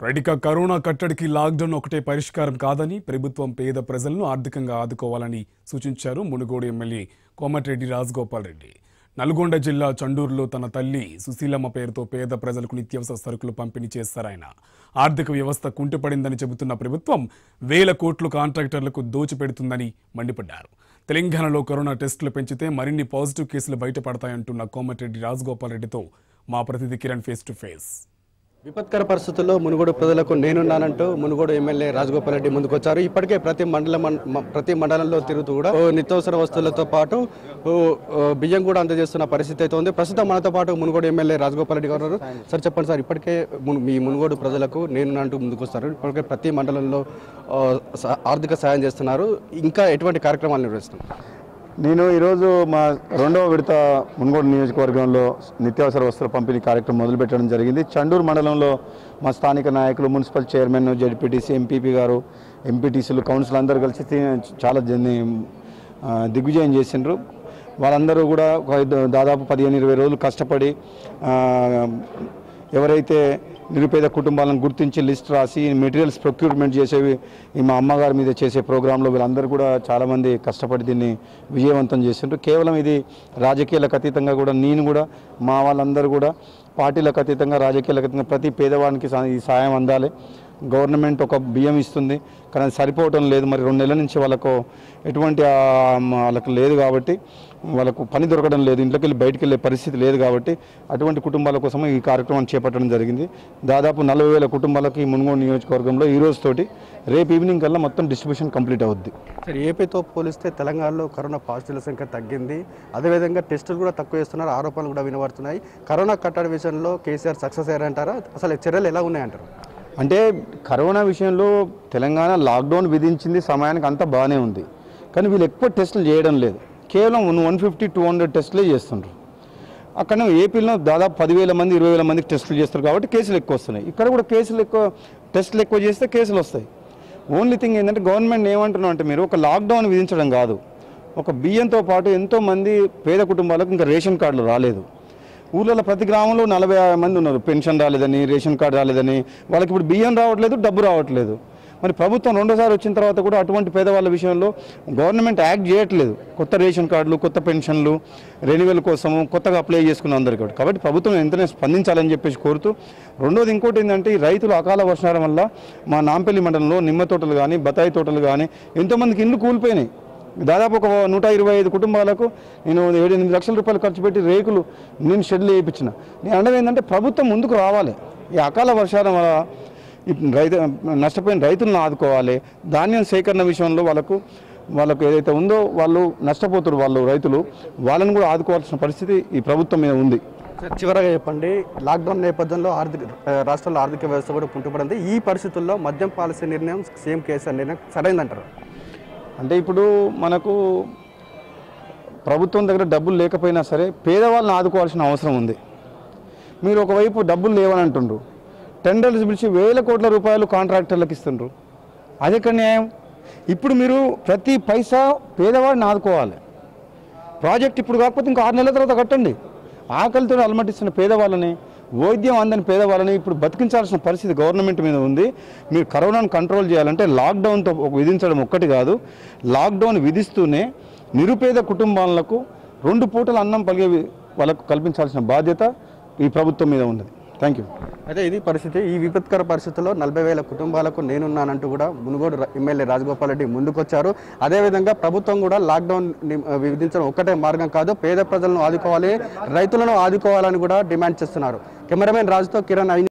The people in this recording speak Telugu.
రైట్ ఇక కరోనా కట్టడికి లాక్డౌన్ ఒకటే పరిష్కారం కాదని ప్రభుత్వం పేద ప్రజలను ఆర్థికంగా ఆదుకోవాలని సూచించారు మునుగోడు ఎమ్మెల్యే కోమటిరెడ్డి రాజగోపాల్ రెడ్డి నల్గొండ జిల్లా చండూరులో తన తల్లి సుశీలమ్మ పేరుతో పేద ప్రజలకు నిత్యావసర సరుకులు పంపిణీ చేస్తారాయన ఆర్థిక వ్యవస్థ కుంటుపడిందని చెబుతున్న ప్రభుత్వం వేల కోట్లు కాంట్రాక్టర్లకు దోచిపెడుతుందని మండిపడ్డారు తెలంగాణలో కరోనా టెస్టులు పెంచితే మరిన్ని పాజిటివ్ కేసులు బయటపడతాయంటున్న కోమటిరెడ్డి రాజగోపాల్ రెడ్డితో మా ప్రతినిధి కిరణ్ ఫేస్ టు ఫేస్ విపత్కర పరిస్థితుల్లో మునుగోడు ప్రజలకు నేనున్నానంటూ మునుగోడు ఎమ్మెల్యే రాజగోపాల్ రెడ్డి ముందుకొచ్చారు ఇప్పటికే ప్రతి మండలం మ- ప్రతి మండలంలో తిరుగుతూ కూడా ఓ నిత్యావసర వస్తువులతో పాటు ఓ, ఓ, బియ్యం కూడా అందజేస్తున్న పరిస్థితి అయితే ఉంది ప్రస్తుతం మనతో పాటు మునుగోడు ఎమ్మెల్యే రాజగోపాల్ రెడ్డి గారు ఉన్నారు. సార్ చెప్పండి సార్ ఇప్పటికే మున్- మీ మునుగోడు ప్రజలకు నేనున్నానంటూ ముందుకొస్తారు ఇప్పటికే ప్రతి మండలంలో ఆ, స- ఆర్థిక సాయం చేస్తున్నారు ఇంకా ఎటువంటి కార్యక్రమాలు నిర్వహిస్తున్నారు నేను ఈరోజు మా రెండవ విడత మున్గోడు నియోజకవర్గంలో నిత్యావసర వస్తువుల పంపిణీ కార్యక్రమం మొదలుపెట్టడం జరిగింది చండూరు మండలంలో మా స్థానిక నాయకులు మున్సిపల్ చైర్మన్ జడ్పీటీసీ ఎంపీపీ గారు ఎంపీటీసీలు కౌన్సిల్ అందరూ కలిసి తి- చాలా జన్ని ఆ, దిగ్విజయం చేసిండ్రు వాళ్ళందరూ కూడా ఒక ఐదు- దాదాపు పదిహేను ఇరవై రోజులు కష్టపడి ఆ, ఎవరైతే నిరుపేద కుటుంబాలను గుర్తించి లిస్ట్ రాసి మెటీరియల్స్ ప్రొక్యూర్మెంట్ చేసేవి ఈ మా అమ్మగారి మీద చేసే ప్రోగ్రాంలో వీళ్ళందరూ కూడా చాలామంది కష్టపడి దీన్ని విజయవంతం చేసిండ్రు కేవలం ఇది రాజకీయాలకు అతీతంగా కూడా నేను కూడా మా వాళ్ళందరూ కూడా పార్టీలకు అతీతంగా రాజకీయాలకు అతీతంగా ప్రతి పేదవానికి సా- ఈ సాయం అందాలి గవర్నమెంట్ ఒక బియ్యం ఇస్తుంది కానీ అది సరిపోవటం లేదు మరి రెండు నెలల నుంచి వాళ్ళకు ఎటువంటి ఆ, వాళ్ళకు లేదు కాబట్టి వాళ్ళకు పని దొరకడం లేదు ఇంట్లోకి వెళ్ళి బయటికి వెళ్ళే పరిస్థితి లేదు కాబట్టి అటువంటి కుటుంబాల కోసం ఈ కార్యక్రమం చేపట్టడం జరిగింది దాదాపు నలభై వేల కుటుంబాలకు ఈ మున్గోడు నియోజకవర్గంలో ఈ రోజుతోటి రేపు ఈవినింగ్ కల్లా మొత్తం డిస్ట్రిబ్యూషన్ కంప్లీట్ అవుద్ది సార్ ఏపీతో పోలిస్తే తెలంగాణలో కరోనా పాజిటివ్ల సంఖ్య తగ్గింది అదేవిధంగా టెస్టులు కూడా తక్కువ చేస్తున్నారు ఆరోపణలు కూడా వినబడుతున్నాయి కరోనా కట్టడి విషయంలో కేసీఆర్ సక్సెస్ అయ్యారంటారా అసలు చర్యలు ఎలా ఉన్నాయంటారు అంటే కరోనా విషయంలో తెలంగాణ లాక్డౌన్ విధించింది సమయానికి అంతా బాగానే ఉంది కానీ వీళ్ళు ఎక్కువ టెస్టులు చేయడం లేదు కేవలం వన్ ఫిఫ్టీ టూ హండ్రెడ్ టెస్టులే చేస్తుండ్రు అక్కడ ఏపీలో దాదాపు పదివేల మంది ఇరవై వేల మందికి టెస్టులు చేస్తారు కాబట్టి కేసులు ఎక్కువ వస్తున్నాయి ఇక్కడ కూడా కేసులు ఎక్కువ టెస్టులు ఎక్కువ చేస్తే కేసులు వస్తాయి ఓన్లీ థింగ్ ఏంటంటే గవర్నమెంట్ ఏమంటున్నాం అంటే మీరు ఒక లాక్డౌన్ విధించడం కాదు ఒక బియ్యంతో పాటు ఎంతోమంది పేద కుటుంబాలకు ఇంకా రేషన్ కార్డులు రాలేదు ఊళ్ళలో ప్రతి గ్రామంలో నలభై యాభై మంది ఉన్నారు పెన్షన్ రాలేదని రేషన్ కార్డు రాలేదని వాళ్ళకి ఇప్పుడు బియ్యం రావట్లేదు డబ్బు రావట్లేదు మరి ప్రభుత్వం రెండోసారి వచ్చిన తర్వాత కూడా అటువంటి పేదవాళ్ళ విషయంలో గవర్నమెంట్ యాక్ట్ చేయట్లేదు కొత్త రేషన్ కార్డులు కొత్త పెన్షన్లు రెన్యువల్ కోసము కొత్తగా అప్లై చేసుకున్న అందరికీ కూడా. కాబట్టి ప్రభుత్వం వెంటనే స్పందించాలని చెప్పేసి కోరుతూ రెండోది ఇంకోటి ఏంటంటే ఈ రైతులు అకాల వర్షాల వల్ల మా నాంపల్లి మండలంలో నిమ్మ తోటలు కానీ బత్తాయి తోటలు కానీ ఎంతోమందికి ఇండ్లు కూలిపోయినాయి దాదాపు ఒక నూట ఇరవై ఐదు కుటుంబాలకు నేను ఏడు ఎనిమిది లక్షల రూపాయలు ఖర్చు పెట్టి రేకులు నేను షెడ్లు వేయించిన నేను అనడం ఏంటంటే ప్రభుత్వం ముందుకు రావాలి ఈ అకాల వర్షాల వల్ల ఈ రైతు నష్టపోయిన రైతులను ఆదుకోవాలి ధాన్యం సేకరణ విషయంలో వాళ్ళకు వాళ్ళకు ఏదైతే ఉందో వాళ్ళు నష్టపోతారు వాళ్ళు రైతులు వాళ్ళని కూడా ఆదుకోవాల్సిన పరిస్థితి ఈ ప్రభుత్వం మీద ఉంది సార్ చివరగా చెప్పండి లాక్డౌన్ నేపథ్యంలో ఆర్థిక ఆ, రాష్ట్రంలో ఆర్థిక వ్యవస్థ కూడా కుంటుపడింది ఈ పరిస్థితుల్లో మద్యం పాలసీ నిర్ణయం సీఎం కేసీఆర్ నిర్ణయం సరైందంటారు అంటే ఇప్పుడు మనకు ప్రభుత్వం దగ్గర డబ్బులు లేకపోయినా సరే పేదవాళ్ళని ఆదుకోవాల్సిన అవసరం ఉంది మీరు ఒకవైపు డబ్బులు లేవని అంటుండ్రు టెండర్స్ పిలిచి వేల కోట్ల రూపాయలు కాంట్రాక్టర్లకు ఇస్తుండ్రు అది ఎక్కడ న్యాయం ఇప్పుడు మీరు ప్రతి పైసా పేదవాడిని ఆదుకోవాలి ప్రాజెక్ట్ ఇప్పుడు కాకపోతే ఇంకా ఆరు నెలల తర్వాత కట్టండి ఆకలితో అలమటిస్తున్న పేదవాళ్ళని వైద్యం అందని పేదవాళ్ళని ఇప్పుడు బతికించాల్సిన పరిస్థితి గవర్నమెంట్ మీద ఉంది మీరు కరోనాను కంట్రోల్ చేయాలంటే లాక్డౌన్తో ఒక విధించడం ఒక్కటి కాదు లాక్డౌన్ విధిస్తూనే నిరుపేద కుటుంబాలకు రెండు పూటల అన్నం పలిగే వాళ్ళకు కల్పించాల్సిన బాధ్యత ఈ ప్రభుత్వం మీద ఉన్నది థ్యాంక్ యూ అయితే ఇది పరిస్థితి ఈ విపత్కర పరిస్థితుల్లో నలభై వేల కుటుంబాలకు నేనున్నానంటూ కూడా మునుగోడు ర- ఎమ్మెల్యే రాజగోపాల్ రెడ్డి ముందుకొచ్చారు అదేవిధంగా ప్రభుత్వం కూడా లాక్డౌన్ ని- విధించడం ఒక్కటే మార్గం కాదు పేద ప్రజలను ఆదుకోవాలి రైతులను ఆదుకోవాలని కూడా డిమాండ్ చేస్తున్నారు కెమెరామెన్ రాజుతో కిరణ్ ఐ